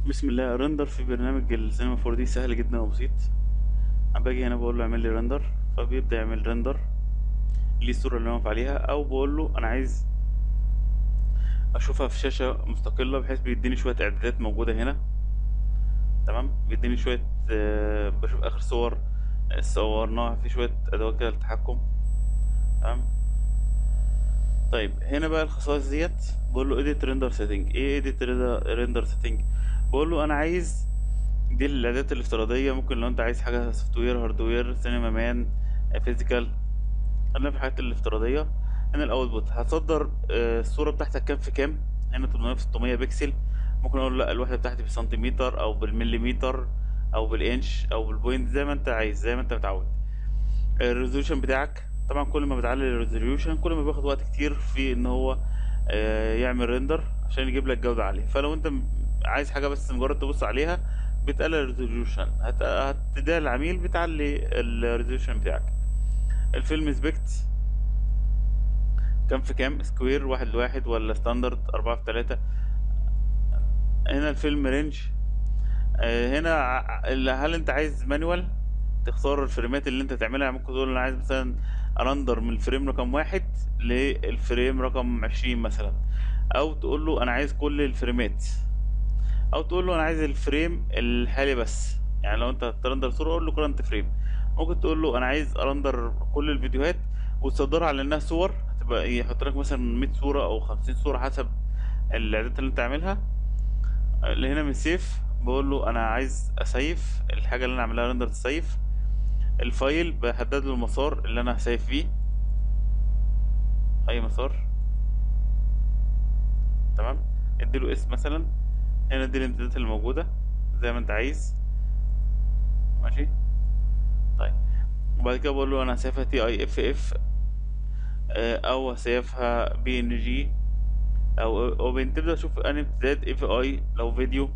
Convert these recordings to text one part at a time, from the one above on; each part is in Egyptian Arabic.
بسم الله رندر في برنامج السينما 4 دي سهل جدا وبسيط انا باجي هنا بقول له اعمل لي رندر فبيبدا يعمل رندر ليه الصوره اللي انا واقف عليها او بقول له انا عايز اشوفها في شاشه مستقله بحيث بيديني شويه اعدادات موجوده هنا تمام بيديني شويه آه، بشوف اخر صور آه، صورناها في شويه ادوات كده للتحكم تمام طيب هنا بقى الخصائص ديت بقول له edit render setting ايه edit render setting بقول له انا عايز دي الاعدادات الافتراضيه ممكن لو انت عايز حاجه سوفت وير هاردوير سينما مان فيزيكال خلينا في الحاجات الافتراضيه هنا الاوتبوت هتصدر آه، الصوره بتاعتك كام في كام هنا 800 في 600 بكسل ممكن اقول لا الوحده بتاعتي بالسنتيمتر او بالمليمتر او بالانش او بالبوينت زي ما انت عايز زي ما انت متعود الريزوليوشن بتاعك طبعا كل ما بتعلي الريزوليوشن كل ما بياخد وقت كتير في ان هو آه، يعمل ريندر عشان يجيب لك جودة عالية فلو انت م- عايز حاجة بس مجرد تبص عليها بتقلل الريزوليوشن هت- هتديها للعميل بتعلي الريزوليوشن بتاعك الفيلم سبيكت كام في كام سكوير واحد لواحد ولا ستاندرد أربعة في تلاتة هنا الفيلم رينج آه، هنا ع- ال- هل انت عايز مانوال تختار الفريمات اللي انت تعملها ممكن تقول انا عايز مثلا ارندر من الفريم رقم واحد للفريم رقم عشرين مثلا او تقول له انا عايز كل الفريمات او تقول له انا عايز الفريم الحالي بس يعني لو انت ترندر صورة قول له كرنت فريم ممكن تقول له انا عايز ارندر كل الفيديوهات وتصدرها على انها صور هتبقى ايه يحط لك مثلا 100 صورة او 50 صورة حسب الاعدادات اللي انت عاملها اللي هنا من سيف بقول له انا عايز اسيف الحاجه اللي انا عاملها رندر تسيف الفايل بحدد له المسار اللي انا هسيف فيه اي مسار تمام اديله اسم مثلا هنا ادي الامتدادات اللي موجوده زي ما انت عايز ماشي طيب وبعد كده بقول له انا هسيفها تي اي اف اف او هسيفها بي ان جي او اوبن تبدا تشوف انهي امتداد اف اي لو فيديو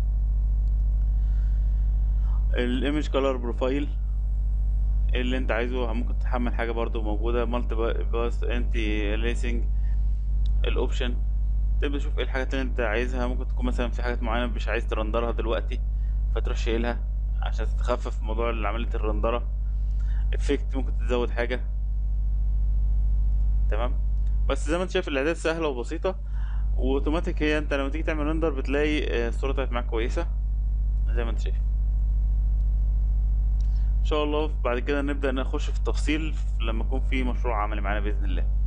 الايمج كولر بروفايل اللي انت عايزه ممكن تحمل حاجه برضو موجوده مالتي باس انتي ليسنج الاوبشن تبدا تشوف ايه الحاجات اللي انت عايزها ممكن تكون مثلا في حاجات معينه مش عايز ترندرها دلوقتي فتروح شايلها عشان تتخفف موضوع عمليه الرندره افكت ممكن تزود حاجه تمام بس زي ما انت شايف الاعداد سهله وبسيطه واوتوماتيك هي انت لما تيجي تعمل رندر بتلاقي آه، الصوره طلعت معاك كويسه زي ما انت شايف ان شاء الله بعد كده نبدا نخش في التفصيل لما يكون في مشروع عملي معانا باذن الله